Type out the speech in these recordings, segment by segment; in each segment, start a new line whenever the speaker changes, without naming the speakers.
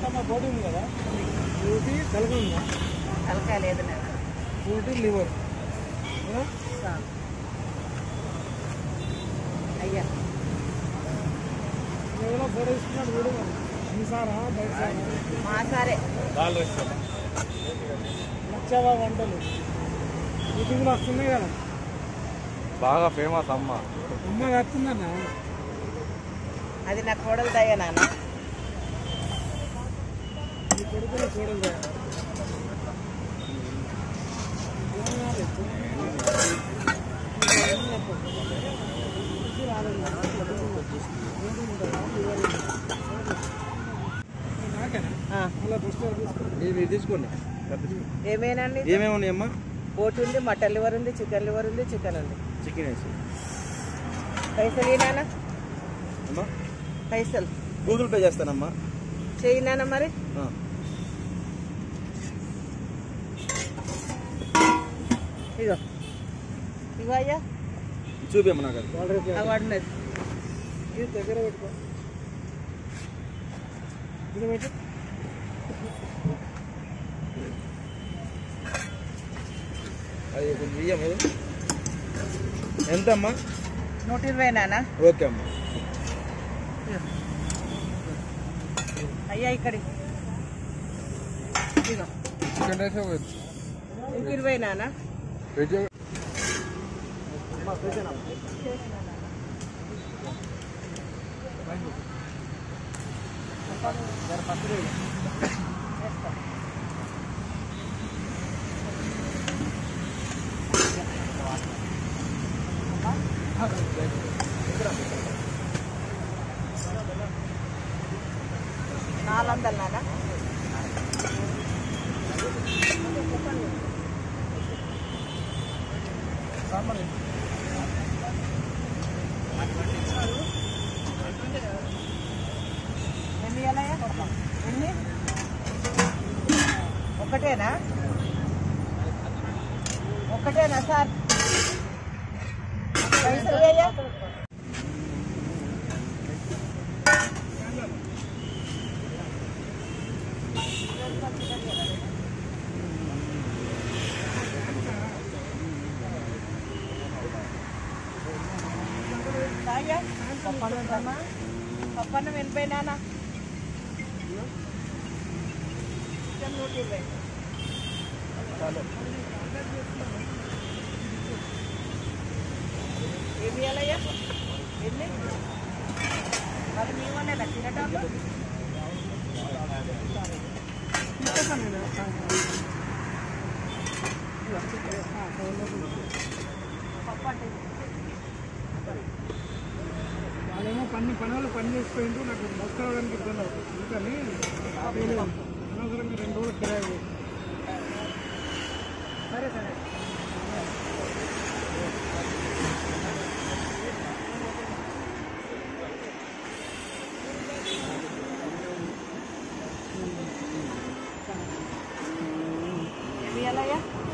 మా బోటి ఉంది కదా బోటి తలక ఉందా
తలకాయ లేదు నేను
బోటి లివర్
చాలు. అయ్యా
ఎవరో ఫోటో తీసుకున్నాడు చూడు మరి మీ సారా బయట సారా
మా సారే
నచ్చావా వంటలు యూట్యూబ్లో వస్తున్నాయి కదా
బాగా ఫేమస్ అమ్మ
అమ్మ వస్తుందన్న
అది నా కోడలు దయ్య నాన్న
నీ కొడుకుని చూడదు నాకేనా
ఆ,
మళ్ళీ ఫస్ట్ తీసుకోండి
ఇవి తీసుకోండి
ఏమేనండి
ఏమేమి ఉన్నాయమ్మా
బోట్ ఉంది మటన్ లివర్ ఉంది చికెన్ లివర్ ఉంది చికెన్ ఉంది
చికెన్ వేసి
పైసలు నాన్న
అమ్మా
పైసలు
గూగుల్ పే చేస్తానమ్మా
చెయ్యి నాన్న మరి
ఆ.
ఇగో ఇగో అయ్యా
చూపిమ్మా నాకు అది
వాళ్ళు రేపు
అవాడున్నది
ఇది దగ్గర పెట్టుకో ఇది పెట్టు
అది కొంచెం ఇయ్యమ్మ ఇది ఎంత అమ్మా
నూట ఇరవై నాన్న
ఓకే అమ్మా
అయ్యా ఇక్కడి ఇగో
చికెన్ రైస్
ఇంక ఇరవై నాన్న
వెజ్
నాలుగు వందలు నాన్న ఎన్ని ఇవ్వాలయ్యా? ఎన్ని ఒకటేనా ఒకటేనా సార్ పైసలు వేయ తాగా పప్పన్నం పప్పన్నం వెళ్ళిపోయినానా చికెన్ నూట ఇరవై ఏమి ఇవ్వాలయ్యా ఎన్ని మరి మీ వాళ్ళేనా తినటోళ్ళు పప్పు అంటే
వాళ్ళేమో పని పని వాళ్ళు పని చేసిపోయింటూ నాకు మోసుకోవడానికి ఇబ్బంది అవుతుంది అందుకని నేను అనవసరంగా రెండు రోజులు కిరాయి పోయి.
సరే సరే ఎన్ని ఇవ్వాలయ్యా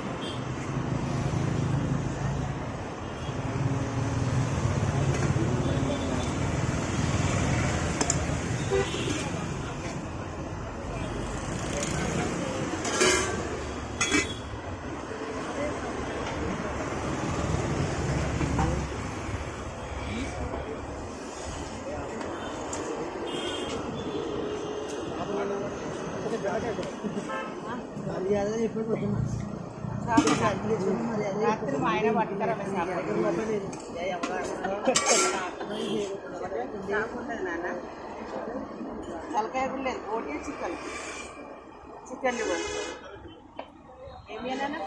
చాలు, చాలు. రాత్రి మా ఆయన పట్టుకరా కాకుండా నాన్న తలకాయ కూడా లేదు ఓటీ చికెన్ చికెన్ లివర్ ఏమి నాన్న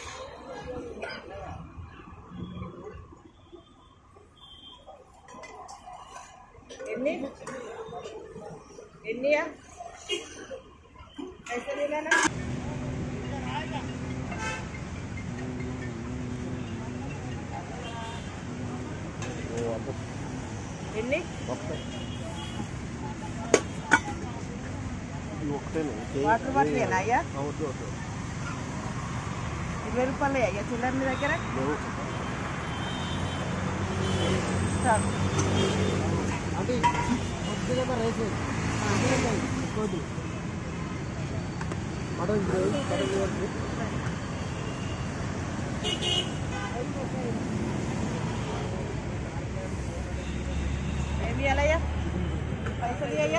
ఎన్ని ఎన్నియా పైసలు నాన్న ఎన్ని వాటర్ బాటిల్ అయ్యా ఇరవై రూపాయలు అయ్యా చిల్లర మీ దగ్గర చాలు.
అంటే కొద్దిగా రైస్ కొద్దిగా కొద్ది మటన్ గ్రేవీ మటన్ గ్రేవీ
ఏమి ఇవ్వాలయ్యా పైసలు ఇయ్యయ్యా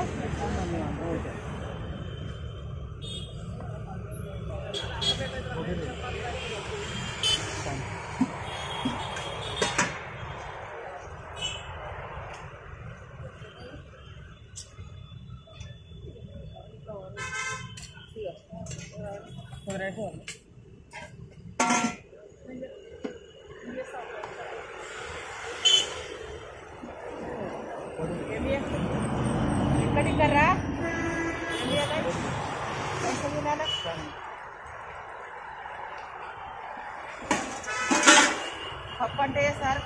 ఏమి ఎక్కడికి కర్రా ఏమి ఇవ్వాలి పైసలు తినాలా పప్పు అంటే సార్